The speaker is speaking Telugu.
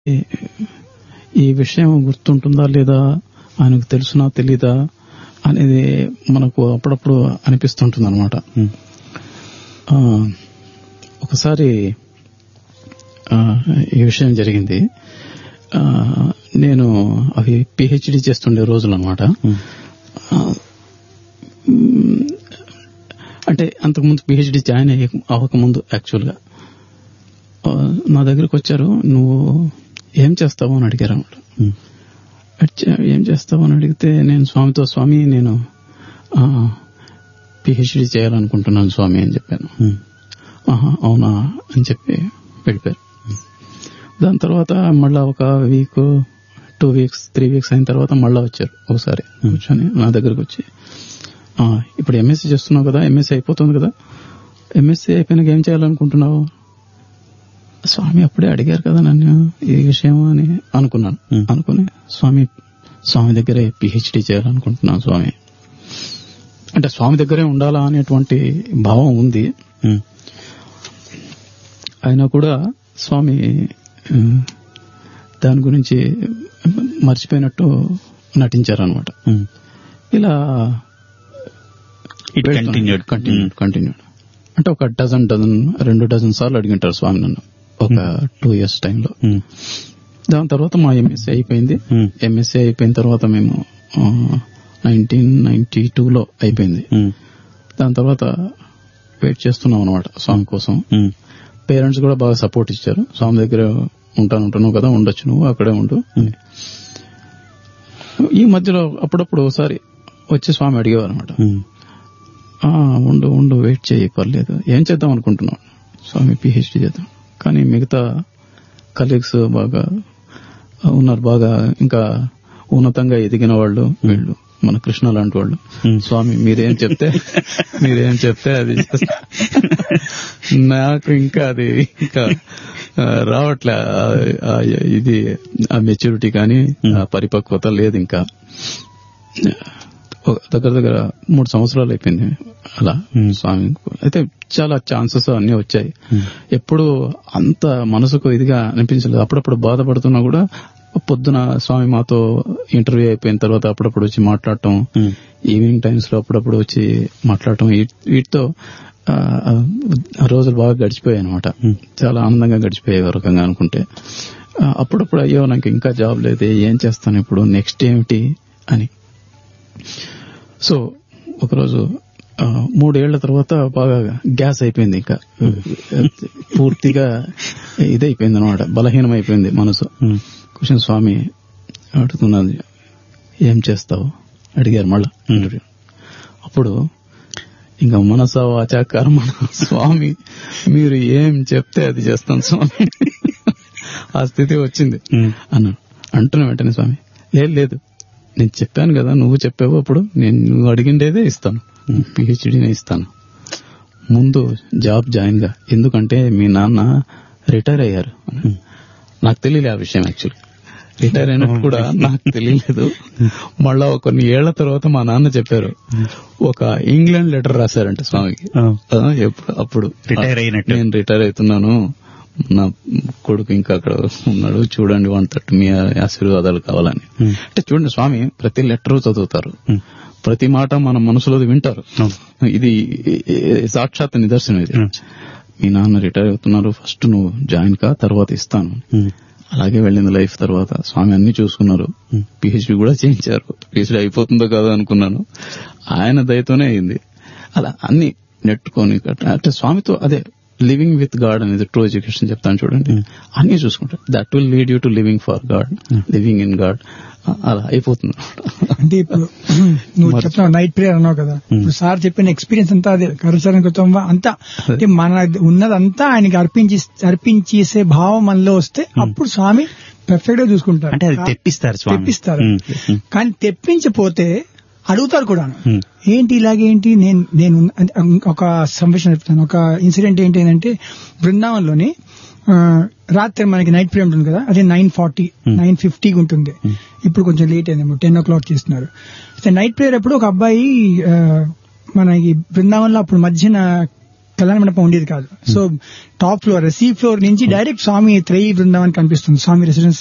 ఈ- ఈ విషయం గుర్తుంటుందా లేదా ఆయనకు తెలుసునా తెలీదా అనేది మనకు అప్పుడప్పుడు అనిపిస్తుంటుంది అనమాట ఒకసారి ఆ, ఈ విషయం జరిగింది ఆ, నేను అవి పిహెచ్డి చేస్తుండే రోజులు అనమాట అంటే అంతకుముందు పిహెచ్డి జాయిన్ అయ్యే అవ్వకముందు యాక్చువల్గా ఆ, నా దగ్గరికి వచ్చారు నువ్వు ఏం చేస్తావు అని అడిగారు అన్నమాట అచ్చా, ఏం చేస్తావు అని అడిగితే నేను స్వామితో స్వామి నేను పిహెచ్డి చేయాలనుకుంటున్నాను స్వామి అని చెప్పాను ఆహా, అవునా అని చెప్పి వెళ్ళిపోయారు దాని తర్వాత మళ్ళా ఒక week two weeks three weeks అయిన తర్వాత మళ్ళా వచ్చారు ఒకసారి కూర్చొని నా దగ్గరకు వచ్చి "ఆ, ఇప్పుడు ఎంఎస్సీ చేస్తున్నావు కదా ఎంఎస్సీ అయిపోతుంది కదా ఎంఎస్సీ అయిపోయినాక ఏం చేయాలనుకుంటున్నావు స్వామి అప్పుడే అడిగారు కదా నన్ను ఈ విషయం అని అనుకున్నాను Hmm. అనుకుని స్వామి స్వామి దగ్గరే పిహెచ్డి చేయాలనుకుంటున్నాను స్వామి అంటే స్వామి దగ్గరే ఉండాలా అనేటువంటి భావం ఉంది అయినా కూడా స్వామి ఆ, దాని గురించి మర్చిపోయినట్టు నటించారనమాట ఇలా It continued. కంటిన్యూడ్ కంటిన్యూడ్ అంటే ఒక డజన్ డజన్ రెండు డజన్ సార్లు అడిగింటారు స్వామి నన్ను ఒక టూ ఇయర్స్ టైంలో దాని తర్వాత మా ఎంఎస్సీ అయిపోయింది ఎంఎస్సీ అయిపోయిన తర్వాత మేము నైన్టీన్ నైన్టీ టూలో అయిపోయింది దాని తర్వాత వెయిట్ చేస్తున్నాం అనమాట స్వామి కోసం పేరెంట్స్ కూడా బాగా సపోర్ట్ ఇచ్చారు స్వామి దగ్గర ఉంటాను ఉంటున్నావు కదా ఉండొచ్చు నువ్వు అక్కడే ఉండు ఈ మధ్యలో అప్పుడప్పుడు ఒకసారి వచ్చి స్వామి అడిగేవారు అనమాట ఉండు ఉండు వెయిట్ చేయి పర్లేదు ఏం చేద్దాం అనుకుంటున్నావు స్వామి పిహెచ్డి చేద్దాం కానీ మిగతా కలీగ్స్ బాగా ఉన్నారు బాగా ఇంకా ఉన్నతంగా ఎదిగిన వాళ్ళు వీళ్ళు మన కృష్ణ లాంటి వాళ్ళు స్వామి మీరేం చెప్తే మీరేం చెప్తే అది చేస్తా. నాకు ఇంకా అది ఇంకా ఆ, రావట్లే ఆ- ఆ ఇది ఆ మెచ్యూరిటీ కానీ ఆ పరిపక్వత లేదు ఇంకా ఒక దగ్గర దగ్గర మూడు సంవత్సరాలు అయిపోయింది అలా స్వామి అయితే చాలా ఛాన్సెస్ అన్ని వచ్చాయి ఎప్పుడు అంత మనసుకు ఇదిగా అనిపించలేదు అప్పుడప్పుడు బాధపడుతున్నా కూడా పొద్దున స్వామి మాతో ఇంటర్వ్యూ అయిపోయిన తర్వాత అప్పుడప్పుడు వచ్చి మాట్లాడటం ఈవినింగ్ టైమ్స్ లో అప్పుడప్పుడు వచ్చి మాట్లాడటం వీ- వీటితో ఆ, ఆ రోజులు బాగా గడిచిపోయాయి అనమాట చాలా ఆనందంగా గడిచిపోయాయి ఒక రకంగా అనుకుంటే ఆ, అప్పుడప్పుడు అయ్యో నాకు ఇంకా జాబ్ లేదే ఏం చేస్తాను ఇప్పుడు నెక్స్ట్ ఏమిటి అని సో ఒకరోజు ఆ, మూడేళ్ల తర్వాత బాగా గ్యాస్ అయిపోయింది ఇంకా పూర్తిగా ఇదైపోయింది అనమాట బలహీనం అయిపోయింది మనసు కృష్ణ స్వామి అడుగుతున్నది ఏం చేస్తావు అడిగారు మళ్ళా ఇంటర్వ్యూ అప్పుడు ఇంకా మనస వాచ కర్మ స్వామి మీరు ఏం చెప్తే అది చేస్తాను స్వామి ఆ స్థితి వచ్చింది అన్నాను అంటున్నా వెంటనే స్వామి లేదు లేదు నేను చెప్పాను కదా నువ్వు చెప్పావు అప్పుడు నేను నువ్వు అడిగిండేదే ఇస్తాను పిహెచ్డీనే ఇస్తాను ముందు జాబ్ జాయిన్ గా ఎందుకంటే మీ నాన్న రిటైర్ అయ్యారు నాకు తెలియలే ఆ విషయం యాక్చువల్లీ రిటైర్ అయినట్టు కూడా నాకు తెలియలేదు మళ్ళా ఒక కొన్ని ఏళ్ల తర్వాత మా నాన్న చెప్పారు ఒక ఇంగ్లాండ్ లెటర్ రాశారంట స్వామికి ఆ, ఎప్పుడు అప్పుడు Retire అయినట్టు. నేను రిటైర్ అవుతున్నాను నా కొడుకు ఇంకా అక్కడ ఉన్నాడు చూడండి వన్ తట్టు మీ ఆశీర్వాదాలు కావాలని అంటే చూడండి స్వామి ప్రతి లెటర్ చదువుతారు ప్రతి మాట మన మనసులో వింటారు ఇది సాక్షాత్ నిదర్శనం ఇది మీ నాన్న రిటైర్ అవుతున్నారు ఫస్ట్ నువ్వు జాయిన్ కా తర్వాత ఇస్తాను అలాగే వెళ్ళింది లైఫ్ తర్వాత స్వామి అన్ని చూసుకున్నారు పిహెచ్డి కూడా చేయించారు పిహెచ్డి అయిపోతుందో కాదో అనుకున్నాను ఆయన దయతోనే అయింది అలా అన్ని నెట్టుకొని అంటే స్వామితో అదే లివింగ్ విత్ గాడ్ అనేది ట్రూ ఎడ్యుకేషన్ చెప్తాను చూడండి అన్ని చూసుకుంటారు that will lead you to living for God living in God అలా అయిపోతుంది అంటే ఇప్పుడు నువ్వు మరి- చెప్తున్నావు నైట్ ప్రేయర్ అన్నావు కదా ఇప్పుడు సార్ చెప్పిన ఎక్స్పీరియన్స్ అంతా అదే కరుచరణ కృతం అంతా అంటే మన ఉన్నదంతా ఆయనకి అర్పించి అర్పించేసే భావం మనలో వస్తే అప్పుడు స్వామి పర్ఫెక్ట్ గా చూసుకుంటారు అంటే అది తెప్పిస్తారు స్వామి తెప్పిస్తారు ఉమ్, ఉమ్, కానీ తెప్పించపోతే అడుగుతారు కూడా ఉమ్, ఏంటి ఇలాగేంటి నేను నేను అంటే ఒక సంభాషణ చెప్తాను ఒక ఇన్సిడెంట్ ఏంటి అంటే బృందావనంలోని ఆ, రాత్రి మనకి నైట్ ప్రేమ్ ఉంటుంది కదా అదే నైన్ ఫార్టీ నైన్ ఫిఫ్టీకి ఉంటుంది ఇప్పుడు కొంచెం లేట్ అయిందేమో టెన్ ఓ క్లాక్ చేస్తున్నారు అయితే నైట్ ప్రేయర్ అప్పుడు ఒక అబ్బాయి ఆ, మనకి బృందావనంలో అప్పుడు మధ్యన కళ్యాణ మండపం ఉండేది కాదు so top floor see floor నుంచి డైరెక్ట్ స్వామి త్రయీ బృందావన్ కనిపిస్తుంది స్వామి రెసిడెన్స్